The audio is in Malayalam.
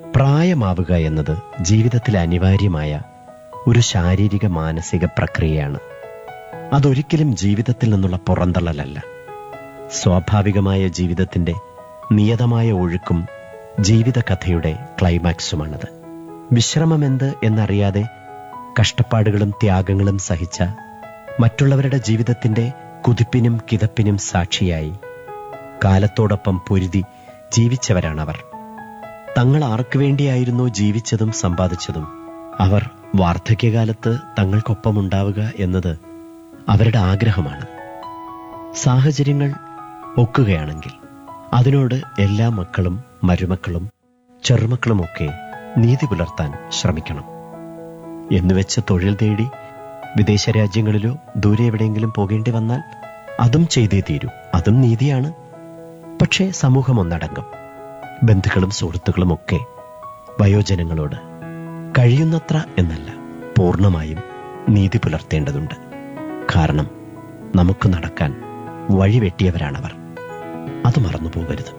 പ്രായമാവുക എന്നത് ജീവിതത്തിൽ അനിവാര്യമായ ഒരു ശാരീരിക മാനസിക പ്രക്രിയയാണ് അതൊരിക്കലും ജീവിതത്തിൽ നിന്നുള്ള പുറന്തള്ളലല്ല സ്വാഭാവികമായ ജീവിതത്തിന്റെ നിയതമായ ഒഴുക്കും ജീവിതകഥയുടെ ക്ലൈമാക്സുമാണത് വിശ്രമമെന്ത് എന്നറിയാതെ കഷ്ടപ്പാടുകളും ത്യാഗങ്ങളും സഹിച്ച മറ്റുള്ളവരുടെ ജീവിതത്തിന്റെ കുതിപ്പിനും കിതപ്പിനും സാക്ഷിയായി കാലത്തോടൊപ്പം പൊരുതി ജീവിച്ചവരാണവർ തങ്ങൾ ആർക്കു വേണ്ടിയായിരുന്നോ ജീവിച്ചതും സമ്പാദിച്ചതും അവർ വാർദ്ധക്യകാലത്ത് തങ്ങൾക്കൊപ്പമുണ്ടാവുക എന്നത് അവരുടെ ആഗ്രഹമാണ് സാഹചര്യങ്ങൾ ഒക്കുകയാണെങ്കിൽ അതിനോട് എല്ലാ മക്കളും മരുമക്കളും ചെറുമക്കളുമൊക്കെ നീതി പുലർത്താൻ ശ്രമിക്കണം എന്നുവെച്ച് തൊഴിൽ തേടി വിദേശ രാജ്യങ്ങളിലോ ദൂരെ എവിടെയെങ്കിലും പോകേണ്ടി വന്നാൽ അതും ചെയ്തേ തീരൂ അതും നീതിയാണ് പക്ഷേ സമൂഹം ഒന്നടങ്കം ബന്ധുക്കളും സുഹൃത്തുക്കളും ഒക്കെ വയോജനങ്ങളോട് കഴിയുന്നത്ര എന്നല്ല പൂർണ്ണമായും നീതി പുലർത്തേണ്ടതുണ്ട് കാരണം നമുക്ക് നടക്കാൻ വഴിവെട്ടിയവരാണവർ അത് മറന്നു പോകരുത്